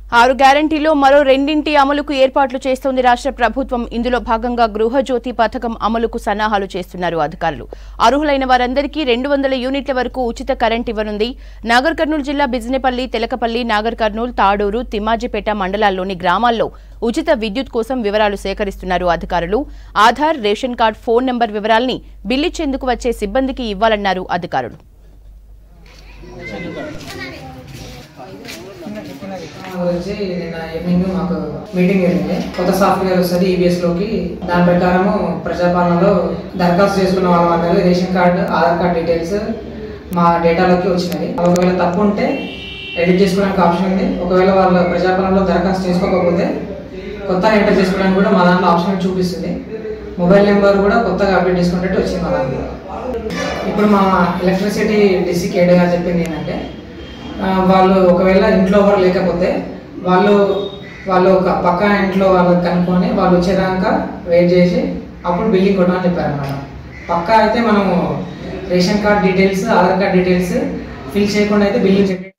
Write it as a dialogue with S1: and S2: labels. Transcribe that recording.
S1: ఆరు గ్యారంటీలో మరో రెండింటి అమలుకు ఏర్పాట్లు చేస్తోంది రాష్ట్ర ప్రభుత్వం ఇందులో భాగంగా గృహజ్యోతి పథకం అమలుకు సన్నాహాలు చేస్తున్నారు అధికారులు అర్హులైన వారందరికీ రెండు వందల యూనిట్ల వరకు ఉచిత కరెంట్ ఇవ్వనుంది నాగర్ కర్నూలు జిల్లా బిజినెపల్లి తెలకపల్లి నాగర్ కర్నూలు తాడూరు తిమ్మాజిపేట మండలాల్లోని గ్రామాల్లో ఉచిత విద్యుత్ కోసం వివరాలు సేకరిస్తున్నారు అధికారులు Aadhaar ration card phone number వివరాల్ని బిల్లిచ్చేందుకు వచ్చే సిబ్బందికి ఇవ్వాలన్నారు అధికారులు
S2: గురించి నిన్న ఈవినింగ్ మాకు మీటింగ్ జరిగింది కొత్త సాఫ్ట్వేర్ వస్తుంది ఈబీఎస్ లోకి దాని ప్రకారము ప్రజాపాలనలో దరఖాస్తు చేసుకున్న వాళ్ళందరికీ ration card Aadhaar card details మా డేటాలోకి వచ్చినవి ఒకవేళ తప్పు ఉంటే ఎడిట్ చేసుకోవడానికి ఆప్షన్ ఉంది ఒకవేళ వాళ్ళు ప్రజాపాలనలో దరఖాస్తు చేసుకోకపోతే కొత్త ఎంటర్ చేసుకోవడానికి కూడా మా దాంట్లో ఆప్షన్ చూపిస్తుంది మొబైల్ నెంబర్ కూడా కొత్తగా అప్డేట్ చేసుకున్నట్టు వచ్చింది మా దాంట్లో ఇప్పుడు మా ఎలక్ట్రిసిటీ డిసి కేడ్ గారు చెప్పింది ఏంటంటే ఆ, వాళ్ళు ఒకవేళ ఇంట్లో ఎవరు లేకపోతే వాళ్ళు వాళ్ళు ఒక పక్క ఇంట్లో వాళ్ళు కనుక్కొని వాళ్ళు వచ్చేదాకా వెయిట్ చేసి అప్పుడు బిల్లింగ్ కొట్టమని చెప్పారు అన్నమాట పక్కా అయితే మనము ration card details Aadhaar card details fill చేయకుండా అయితే బిల్లింగ్ చెక్